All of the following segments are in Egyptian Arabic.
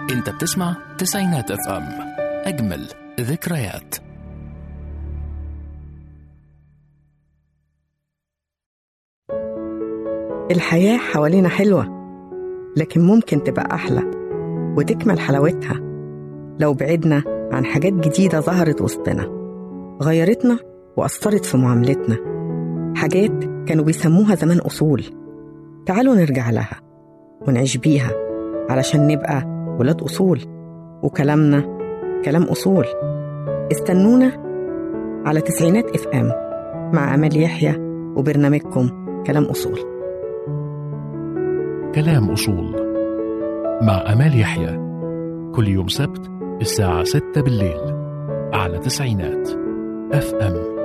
انت بتسمع تسعينات اف ام اجمل ذكريات الحياة حوالينا حلوة لكن ممكن تبقى أحلى وتكمل حلاوتها لو بعدنا عن حاجات جديدة ظهرت وسطنا غيرتنا وأثرت في معاملتنا حاجات كانوا بيسموها زمان أصول تعالوا نرجع لها ونعيش بيها علشان نبقى ولاد أصول وكلامنا كلام أصول استنونا على تسعينات اف ام مع أمال يحيى وبرنامجكم كلام أصول كلام أصول مع أمال يحيى كل يوم سبت الساعة 6 بالليل على تسعينات اف ام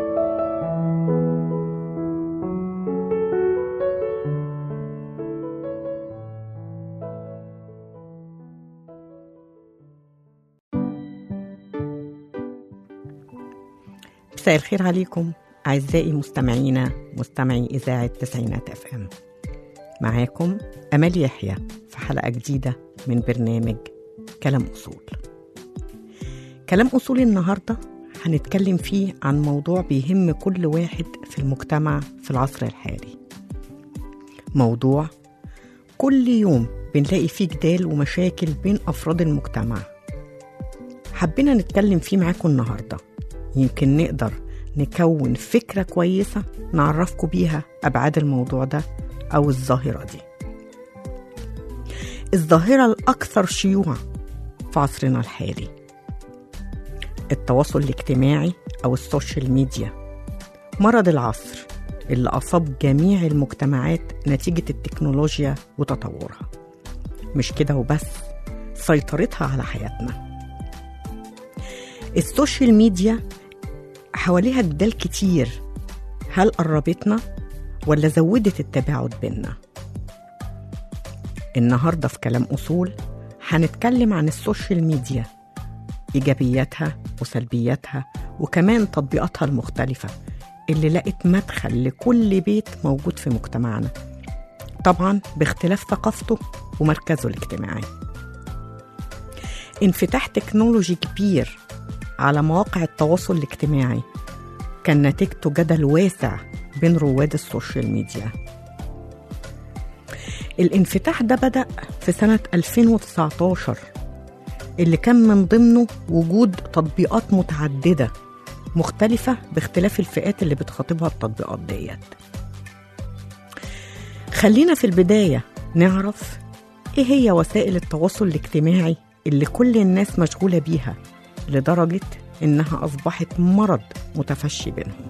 مساء الخير عليكم أعزائي مستمعينا مستمعي إذاعة تسعينات اف ام معاكم أمال يحيى في حلقة جديدة من برنامج كلام أصول كلام أصول النهاردة هنتكلم فيه عن موضوع بيهم كل واحد في المجتمع في العصر الحالي موضوع كل يوم بنلاقي فيه جدال ومشاكل بين أفراد المجتمع حبينا نتكلم فيه معاكم النهارده يمكن نقدر نكون فكرة كويسة نعرفكم بيها أبعاد الموضوع ده أو الظاهرة دي الظاهرة الأكثر شيوعا في عصرنا الحالي التواصل الاجتماعي أو السوشيال ميديا مرض العصر اللي أصاب جميع المجتمعات نتيجة التكنولوجيا وتطورها مش كده وبس سيطرتها على حياتنا السوشيال ميديا حواليها جدال كتير هل قربتنا ولا زودت التباعد بينا النهارده في كلام اصول هنتكلم عن السوشيال ميديا ايجابياتها وسلبياتها وكمان تطبيقاتها المختلفه اللي لقت مدخل لكل بيت موجود في مجتمعنا طبعا باختلاف ثقافته ومركزه الاجتماعي انفتاح تكنولوجي كبير على مواقع التواصل الاجتماعي كان نتيجته جدل واسع بين رواد السوشيال ميديا الانفتاح ده بدأ في سنة 2019 اللي كان من ضمنه وجود تطبيقات متعددة مختلفة باختلاف الفئات اللي بتخاطبها التطبيقات ديت خلينا في البداية نعرف ايه هي وسائل التواصل الاجتماعي اللي كل الناس مشغولة بيها لدرجة إنها أصبحت مرض متفشي بينهم.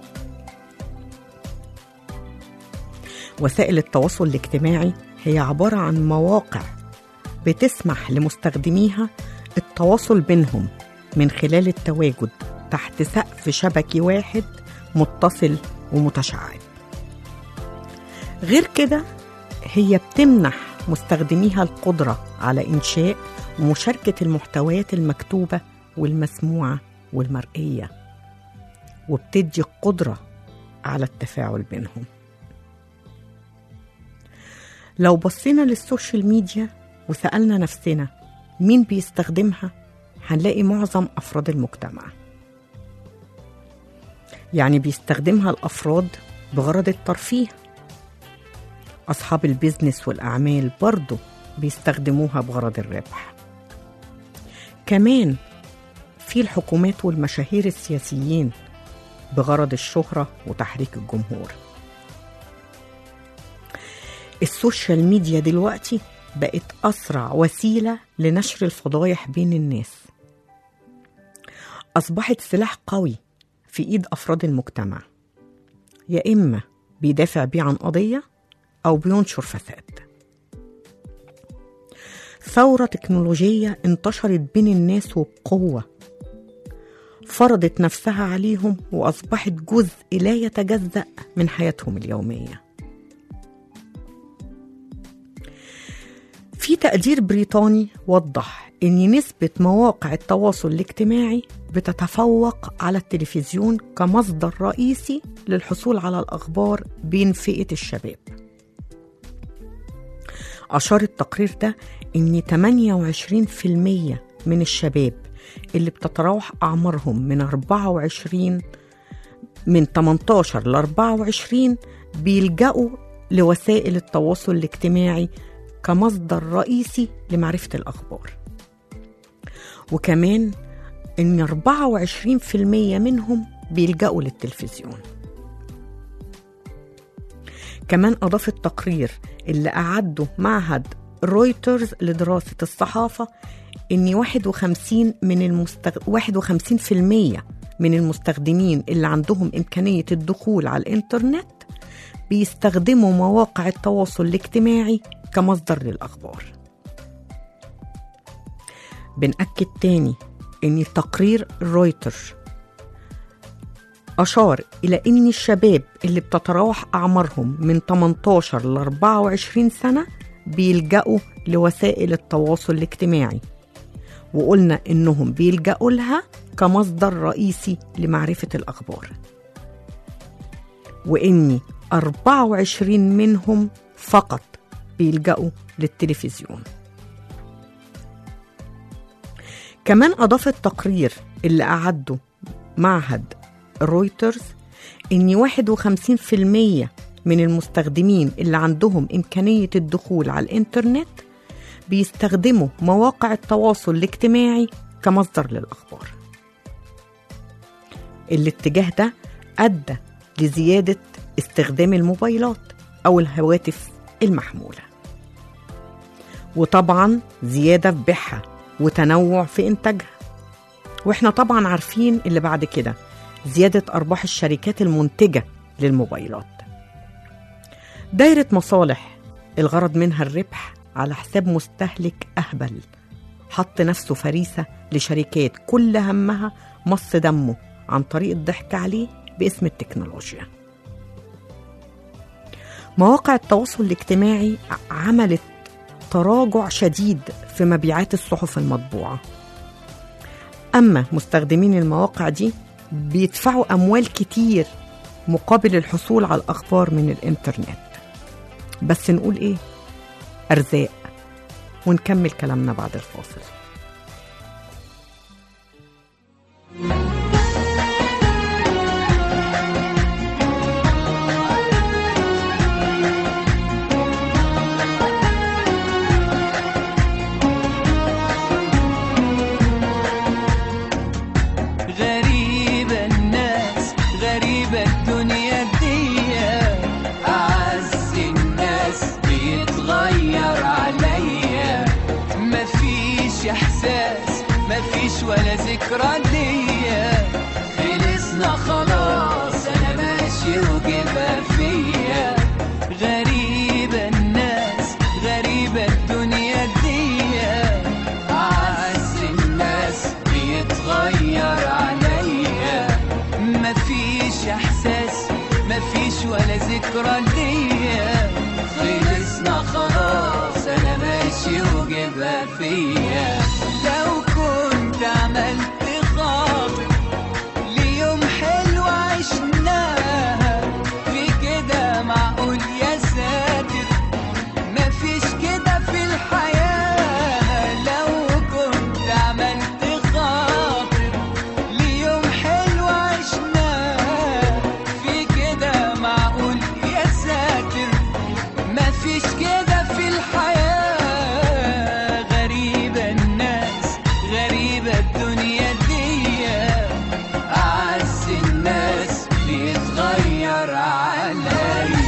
وسائل التواصل الاجتماعي هي عبارة عن مواقع بتسمح لمستخدميها التواصل بينهم من خلال التواجد تحت سقف شبكي واحد متصل ومتشعب. غير كده هي بتمنح مستخدميها القدرة على إنشاء ومشاركة المحتويات المكتوبة والمسموعة والمرئية وبتدي القدرة على التفاعل بينهم لو بصينا للسوشيال ميديا وسألنا نفسنا مين بيستخدمها هنلاقي معظم أفراد المجتمع يعني بيستخدمها الأفراد بغرض الترفيه أصحاب البيزنس والأعمال برضو بيستخدموها بغرض الربح كمان في الحكومات والمشاهير السياسيين بغرض الشهرة وتحريك الجمهور السوشيال ميديا دلوقتي بقت أسرع وسيلة لنشر الفضايح بين الناس أصبحت سلاح قوي في إيد أفراد المجتمع يا إما بيدافع بيه عن قضية أو بينشر فساد ثورة تكنولوجية انتشرت بين الناس وبقوة فرضت نفسها عليهم وأصبحت جزء لا يتجزأ من حياتهم اليومية في تقدير بريطاني وضح أن نسبة مواقع التواصل الاجتماعي بتتفوق على التلفزيون كمصدر رئيسي للحصول على الأخبار بين فئة الشباب أشار التقرير ده إن 28% من الشباب اللي بتتراوح أعمارهم من 24 من 18 ل 24 بيلجأوا لوسائل التواصل الاجتماعي كمصدر رئيسي لمعرفة الأخبار وكمان إن 24% منهم بيلجأوا للتلفزيون كمان أضاف التقرير اللي أعده معهد رويترز لدراسة الصحافة إن 51 من المستغ... 51% من المستخدمين اللي عندهم إمكانية الدخول على الإنترنت بيستخدموا مواقع التواصل الاجتماعي كمصدر للأخبار بنأكد تاني إن تقرير رويترز أشار إلى إن الشباب اللي بتتراوح أعمارهم من 18 ل 24 سنة بيلجأوا لوسائل التواصل الاجتماعي وقلنا إنهم بيلجأوا لها كمصدر رئيسي لمعرفة الأخبار وإن 24 منهم فقط بيلجأوا للتلفزيون كمان أضاف التقرير اللي أعده معهد رويترز إن 51% من المستخدمين اللي عندهم إمكانية الدخول على الإنترنت بيستخدموا مواقع التواصل الاجتماعي كمصدر للأخبار الاتجاه ده أدى لزيادة استخدام الموبايلات أو الهواتف المحمولة وطبعا زيادة في بيعها وتنوع في إنتاجها وإحنا طبعا عارفين اللي بعد كده زيادة أرباح الشركات المنتجة للموبايلات دايرة مصالح الغرض منها الربح على حساب مستهلك أهبل حط نفسه فريسة لشركات كل همها مص دمه عن طريق الضحك عليه باسم التكنولوجيا مواقع التواصل الاجتماعي عملت تراجع شديد في مبيعات الصحف المطبوعة أما مستخدمين المواقع دي بيدفعوا أموال كتير مقابل الحصول على الأخبار من الإنترنت بس نقول إيه؟ أرزاق ونكمل كلامنا بعد الفاصل غريبة الناس غريبة الدنيا دي أعز الناس بيتغير عليا مفيش إحساس مفيش ولا ذكرى ليا خلصنا خلاص أنا ماشي وجبها فيا غريبة الناس غريبة الدنيا دي أعز الناس بيتغير عليا مفيش إحساس مفيش ولا ذكرى ليا خلصنا خلاص أنا ماشي وجبها فيا لو كنت عملت خاطر ليوم حلو عشناها في كده معقول يا ساتر مفيش كده في الحياة لو كنت عملت خاطر ليوم حلو عشناه في كده معقول يا ساتر مفيش كده في الحياة غريبة الناس غريبة الدنيا دي أعز الناس بيتغير عليا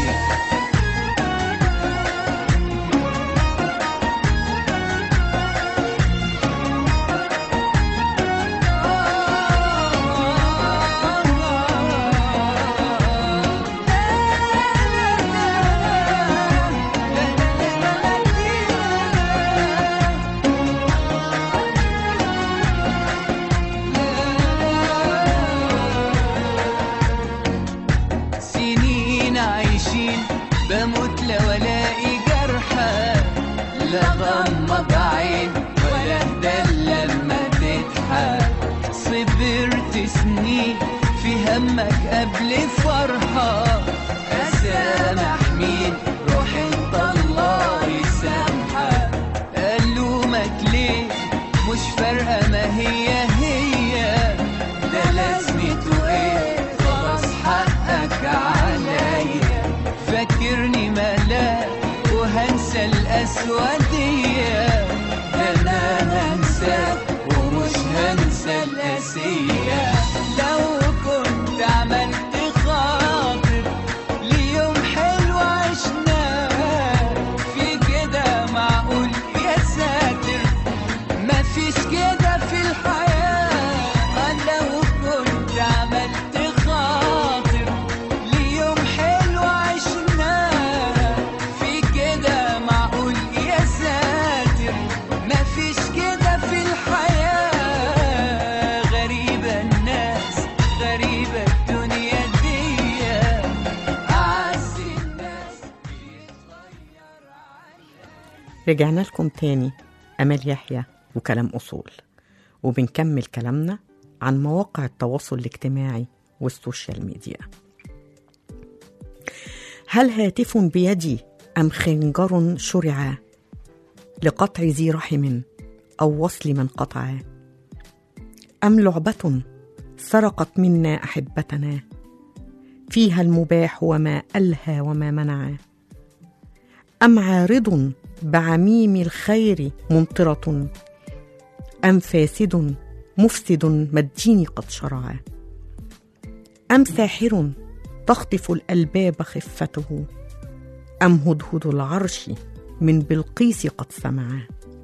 سنين عايشين بموت لو الاقي جرحى لا غمض عين ولا اتدلى لما تضحك صبرت سنين في همك قبل فرحة اسامح مين روح انت الله يسامحك القسوة دي ده انا هنساك ومش هنسى القاسية لو كنت عملت خاطر ليوم حلو عشناه في كده معقول يا ساتر مفيش كده في الحياة لو كنت عملت خاطر ليوم حلو عشناه في كده معقول يا ساتر مفيش كده في الحياة غريبة الناس غريبة الدنيا دي أعز الناس بيتغير رجعنا لكم تاني أمال يحيى وكلام أصول وبنكمل كلامنا عن مواقع التواصل الاجتماعي والسوشيال ميديا هل هاتف بيدي أم خنجر شرعا لقطع ذي رحم أو وصل من قطعا أم لعبة سرقت منا أحبتنا فيها المباح وما ألهى وما منعا أم عارض بعميم الخير ممطرة أم فاسد مفسد ما الدين قد شرعا أم ساحر تخطف الألباب خفته أم هدهد العرش من بلقيس قد سمعا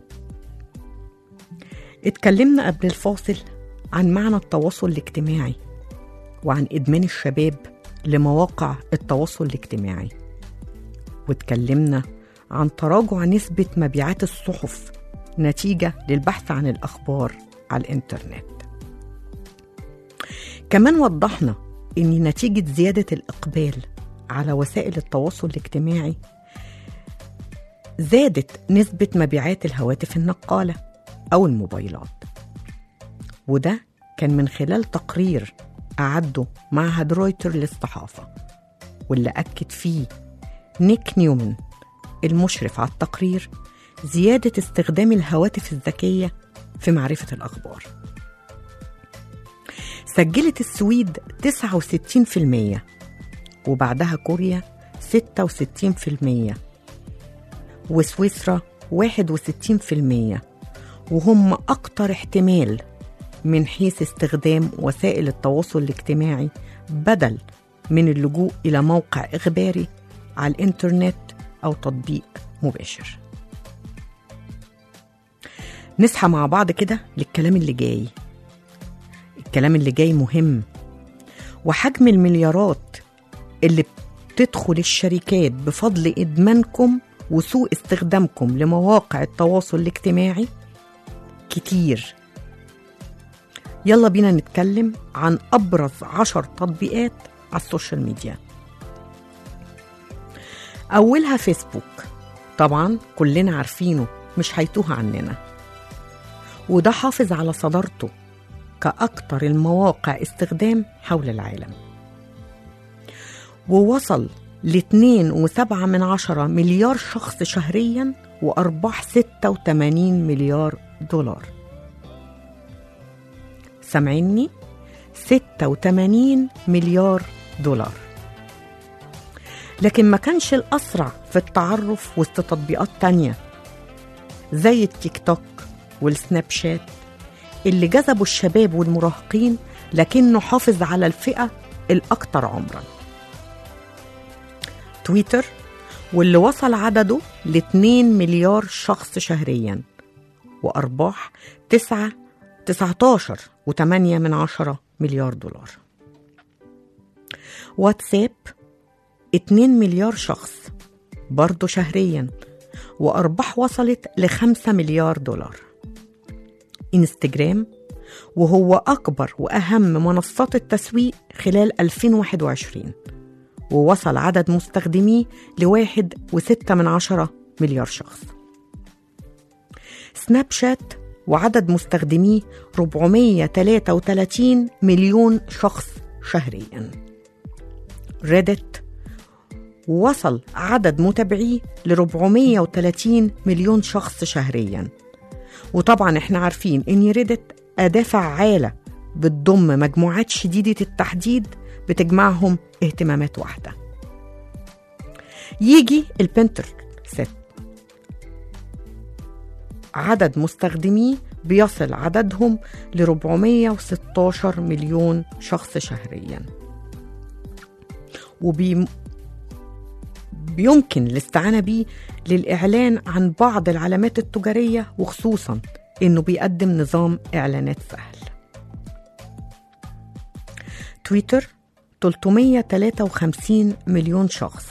اتكلمنا قبل الفاصل عن معنى التواصل الاجتماعي وعن إدمان الشباب لمواقع التواصل الاجتماعي واتكلمنا عن تراجع نسبة مبيعات الصحف نتيجة للبحث عن الأخبار على الإنترنت كمان وضحنا إن نتيجة زيادة الإقبال على وسائل التواصل الاجتماعي زادت نسبة مبيعات الهواتف النقالة أو الموبايلات وده كان من خلال تقرير أعده معهد رويتر للصحافة واللي أكد فيه نيك نيومان المشرف على التقرير زيادة استخدام الهواتف الذكية في معرفة الأخبار سجلت السويد 69% وبعدها كوريا 66% وسويسرا 61% وهم أكتر احتمال من حيث استخدام وسائل التواصل الاجتماعي بدل من اللجوء إلى موقع إخباري على الإنترنت أو تطبيق مباشر نصحى مع بعض كده للكلام اللي جاي الكلام اللي جاي مهم وحجم المليارات اللي بتدخل الشركات بفضل إدمانكم وسوء استخدامكم لمواقع التواصل الاجتماعي كتير يلا بينا نتكلم عن أبرز عشر تطبيقات على السوشيال ميديا أولها فيسبوك طبعا كلنا عارفينه مش هيتوه عننا وده حافظ على صدارته كأكثر المواقع استخدام حول العالم ووصل لاتنين وسبعة من عشرة مليار شخص شهريا وأرباح ستة وتمانين مليار دولار سامعيني ستة وتمانين مليار دولار لكن ما كانش الأسرع في التعرف وسط تطبيقات تانية زي التيك توك والسناب شات اللي جذبوا الشباب والمراهقين لكنه حافظ على الفئة الأكثر عمرا تويتر واللي وصل عدده ل 2 مليار شخص شهريا وأرباح 9 19 و8 من عشرة مليار دولار واتساب 2 مليار شخص برضه شهريا وأرباح وصلت ل 5 مليار دولار انستجرام وهو أكبر وأهم منصات التسويق خلال 2021 ووصل عدد مستخدميه لواحد وستة من عشرة مليار شخص سناب شات وعدد مستخدميه 433 مليون شخص شهريا ريدت وصل عدد متابعيه ل 430 مليون شخص شهريا وطبعا احنا عارفين ان ريدت أداة فعالة بتضم مجموعات شديدة التحديد بتجمعهم اهتمامات واحدة يجي البنترست عدد مستخدميه بيصل عددهم ل 416 مليون شخص شهريا وبي بيمكن الاستعانة بيه للإعلان عن بعض العلامات التجارية وخصوصا إنه بيقدم نظام إعلانات سهل تويتر 353 مليون شخص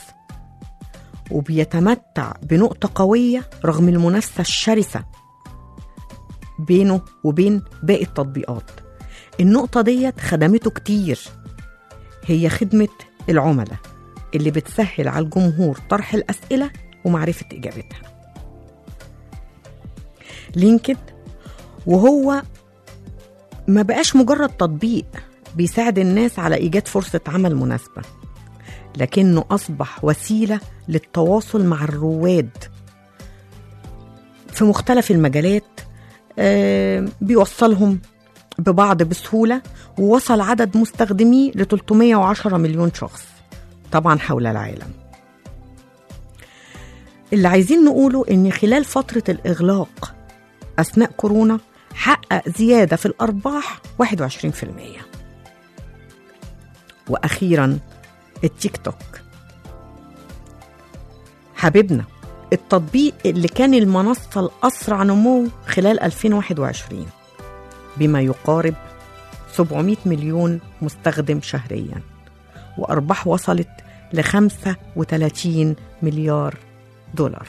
وبيتمتع بنقطة قوية رغم المنافسة الشرسة بينه وبين باقي التطبيقات النقطة ديت خدمته كتير هي خدمة العملاء اللي بتسهل على الجمهور طرح الأسئلة ومعرفة إجابتها لينكد وهو ما بقاش مجرد تطبيق بيساعد الناس على إيجاد فرصة عمل مناسبة لكنه أصبح وسيلة للتواصل مع الرواد في مختلف المجالات آه، بيوصلهم ببعض بسهولة ووصل عدد مستخدميه ل 310 مليون شخص طبعا حول العالم اللي عايزين نقوله إن خلال فترة الإغلاق أثناء كورونا حقق زيادة في الأرباح 21% وأخيرا التيك توك حبيبنا التطبيق اللي كان المنصة الأسرع نمو خلال 2021 بما يقارب 700 مليون مستخدم شهريا وأرباح وصلت ل 35 مليار دولار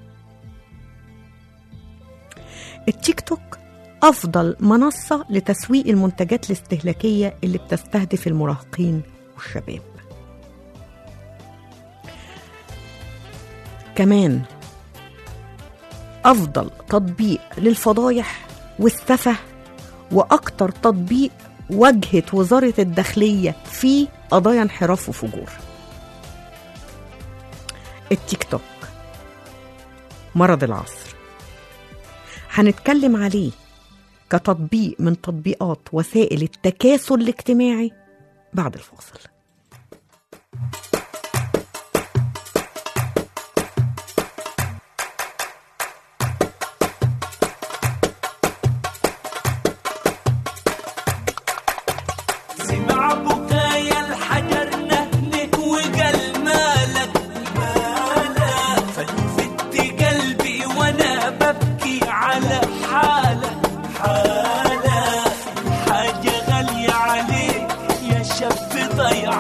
التيك توك أفضل منصة لتسويق المنتجات الاستهلاكية اللي بتستهدف المراهقين والشباب كمان أفضل تطبيق للفضايح والسفه وأكتر تطبيق واجهت وزارة الداخلية في قضايا انحراف وفجور التيك توك مرض العصر هنتكلم عليه كتطبيق من تطبيقات وسائل التكاسل الاجتماعي بعد الفاصل سمع بكايا الحجر نهنك وقال مالك مالك فلفت قلبي وانا ببكي على حالك حالك حاجة غالية عليك يا شاب ضيع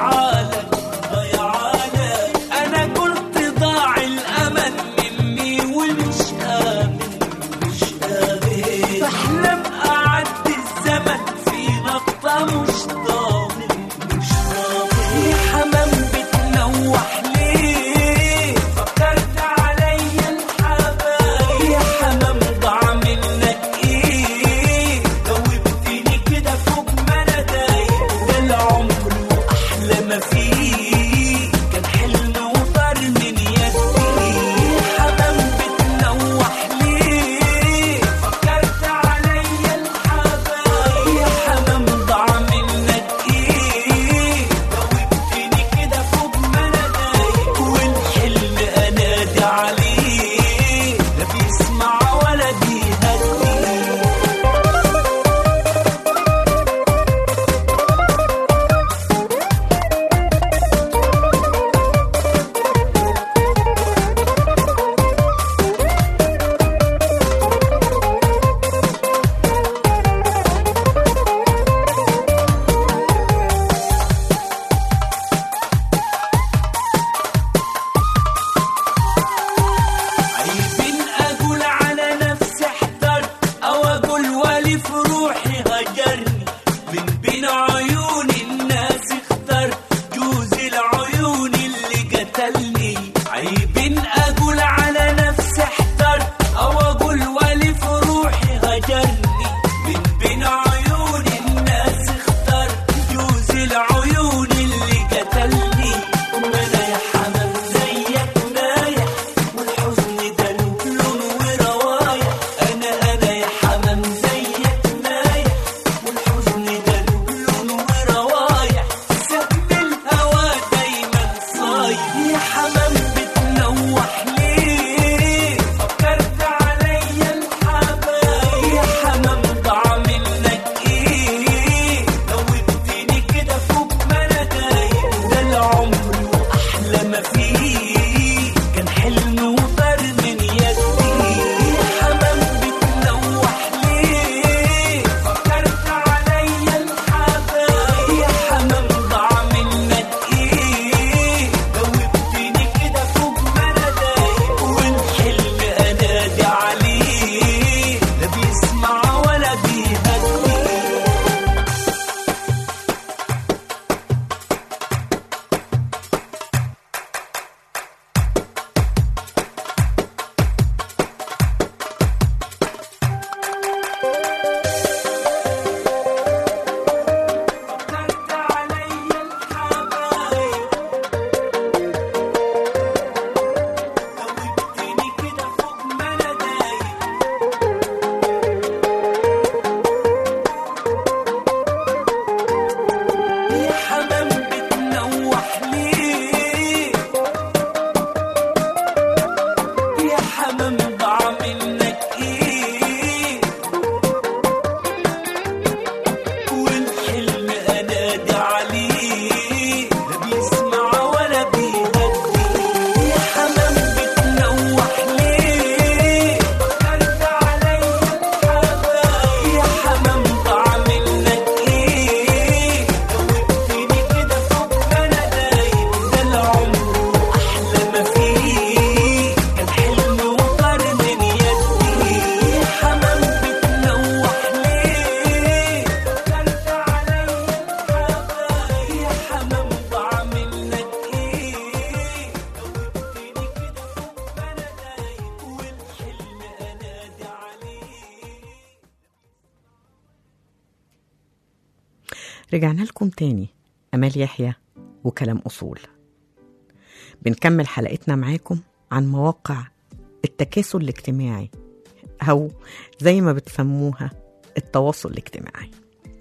رجعنا لكم تاني أمال يحيى وكلام أصول بنكمل حلقتنا معاكم عن مواقع التكاسل الاجتماعي أو زي ما بتسموها التواصل الاجتماعي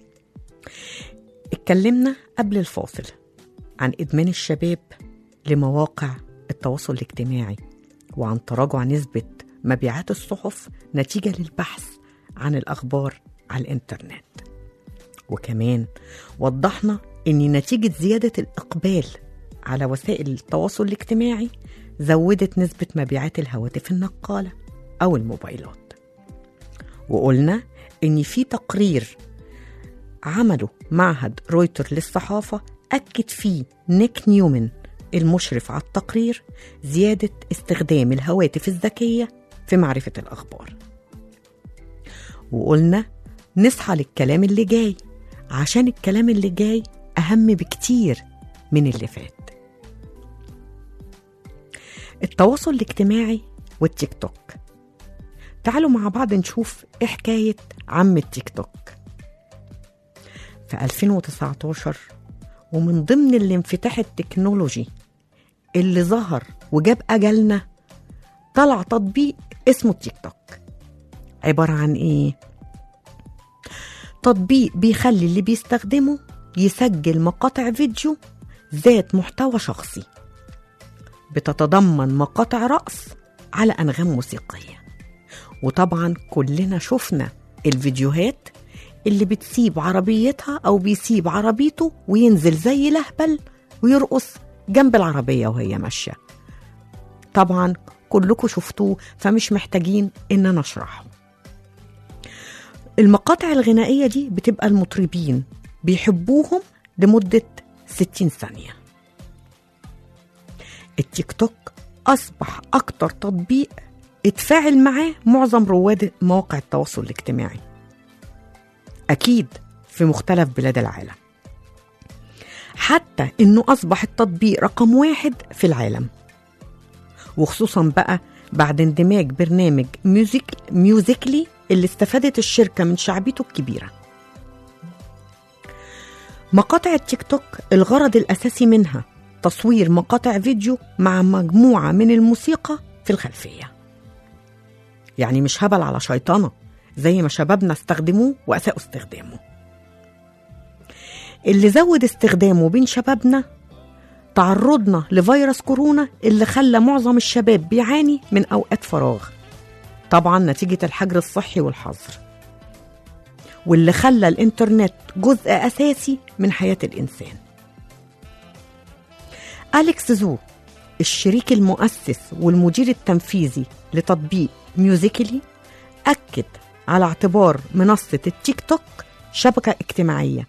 اتكلمنا قبل الفاصل عن إدمان الشباب لمواقع التواصل الاجتماعي وعن تراجع نسبة مبيعات الصحف نتيجة للبحث عن الأخبار على الإنترنت وكمان وضحنا أن نتيجة زيادة الإقبال على وسائل التواصل الاجتماعي زودت نسبة مبيعات الهواتف النقالة أو الموبايلات وقلنا إن في تقرير عمله معهد رويتر للصحافة أكد فيه نيك نيومن المشرف على التقرير زيادة استخدام الهواتف الذكية في معرفة الأخبار وقلنا نصحى للكلام اللي جاي عشان الكلام اللي جاي أهم بكتير من اللي فات التواصل الاجتماعي والتيك توك تعالوا مع بعض نشوف ايه حكاية عم التيك توك في 2019 ومن ضمن الانفتاح التكنولوجي اللي ظهر وجاب أجلنا طلع تطبيق اسمه التيك توك عبارة عن ايه؟ تطبيق بيخلي اللي بيستخدمه يسجل مقاطع فيديو ذات محتوى شخصي بتتضمن مقاطع رقص على أنغام موسيقية وطبعا كلنا شفنا الفيديوهات اللي بتسيب عربيتها أو بيسيب عربيته وينزل زي لهبل ويرقص جنب العربية وهي ماشية طبعا كلكم شفتوه فمش محتاجين إن أنا أشرحه المقاطع الغنائية دي بتبقى المطربين بيحبوهم لمدة 60 ثانية التيك توك أصبح أكتر تطبيق اتفاعل معاه معظم رواد مواقع التواصل الاجتماعي أكيد في مختلف بلاد العالم حتى إنه أصبح التطبيق رقم واحد في العالم وخصوصا بقى بعد اندماج برنامج ميوزيك ميوزيكلي اللي استفادت الشركة من شعبيته الكبيرة مقاطع التيك توك الغرض الأساسي منها تصوير مقاطع فيديو مع مجموعة من الموسيقى في الخلفية يعني مش هبل على شيطانة زي ما شبابنا استخدموه وأساءوا استخدامه اللي زود استخدامه بين شبابنا تعرضنا لفيروس كورونا اللي خلى معظم الشباب بيعاني من أوقات فراغ طبعا نتيجة الحجر الصحي والحظر واللي خلى الإنترنت جزء أساسي من حياة الإنسان أليكس زو الشريك المؤسس والمدير التنفيذي لتطبيق ميوزيكلي أكد على اعتبار منصة التيك توك شبكة اجتماعية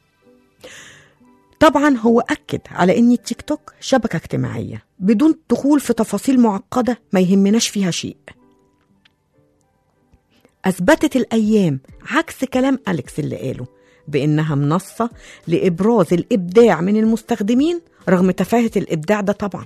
طبعا هو أكد على أن التيك توك شبكة اجتماعية بدون دخول في تفاصيل معقدة ما يهمناش فيها شيء أثبتت الأيام عكس كلام أليكس اللي قاله بإنها منصة لإبراز الإبداع من المستخدمين رغم تفاهة الإبداع ده طبعا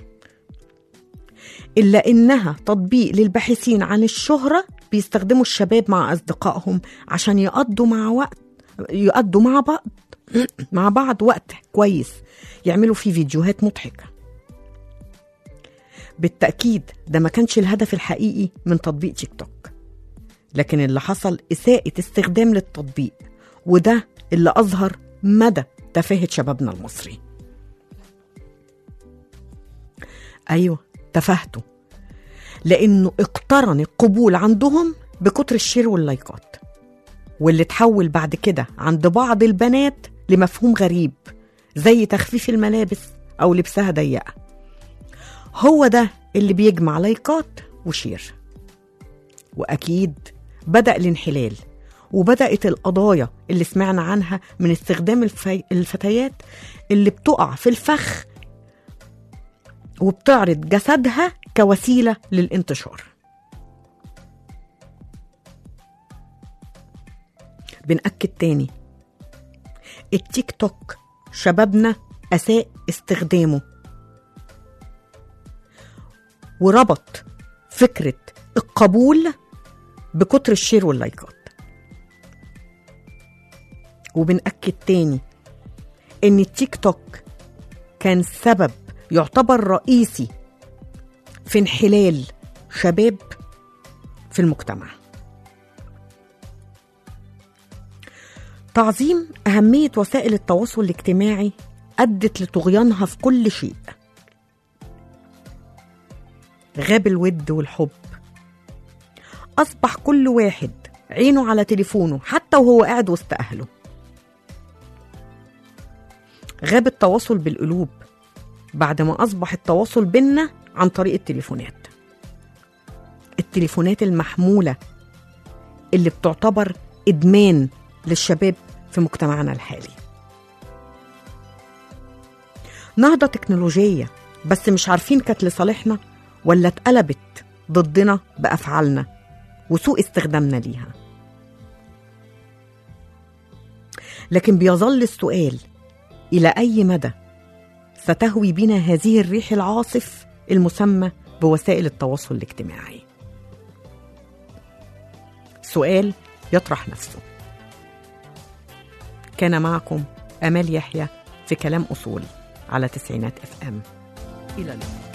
إلا إنها تطبيق للباحثين عن الشهرة بيستخدموا الشباب مع أصدقائهم عشان يقضوا مع وقت يقضوا مع بعض مع بعض وقت كويس يعملوا فيه فيديوهات مضحكة بالتأكيد ده ما كانش الهدف الحقيقي من تطبيق تيك توك لكن اللي حصل إساءة استخدام للتطبيق وده اللي أظهر مدى تفاهة شبابنا المصري أيوة تفاهته لأنه اقترن القبول عندهم بكتر الشير واللايكات واللي تحول بعد كده عند بعض البنات لمفهوم غريب زي تخفيف الملابس أو لبسها ضيقة هو ده اللي بيجمع لايكات وشير وأكيد بدأ الانحلال وبدأت القضايا اللي سمعنا عنها من استخدام الفي... الفتيات اللي بتقع في الفخ وبتعرض جسدها كوسيلة للانتشار بنأكد تاني التيك توك شبابنا أساء استخدامه وربط فكرة القبول بكتر الشير واللايكات وبنأكد تاني ان التيك توك كان سبب يعتبر رئيسي في انحلال شباب في المجتمع تعظيم أهمية وسائل التواصل الاجتماعي أدت لطغيانها في كل شيء غاب الود والحب أصبح كل واحد عينه على تليفونه حتى وهو قاعد وسط أهله غاب التواصل بالقلوب بعد ما أصبح التواصل بينا عن طريق التليفونات التليفونات المحمولة اللي بتعتبر إدمان للشباب في مجتمعنا الحالي نهضة تكنولوجية بس مش عارفين كانت لصالحنا ولا اتقلبت ضدنا بأفعالنا وسوء استخدامنا ليها لكن بيظل السؤال إلى أي مدى ستهوي بنا هذه الريح العاصف المسمى بوسائل التواصل الاجتماعي سؤال يطرح نفسه كان معكم أمال يحيى في كلام أصول على تسعينات اف ام إلى اللقاء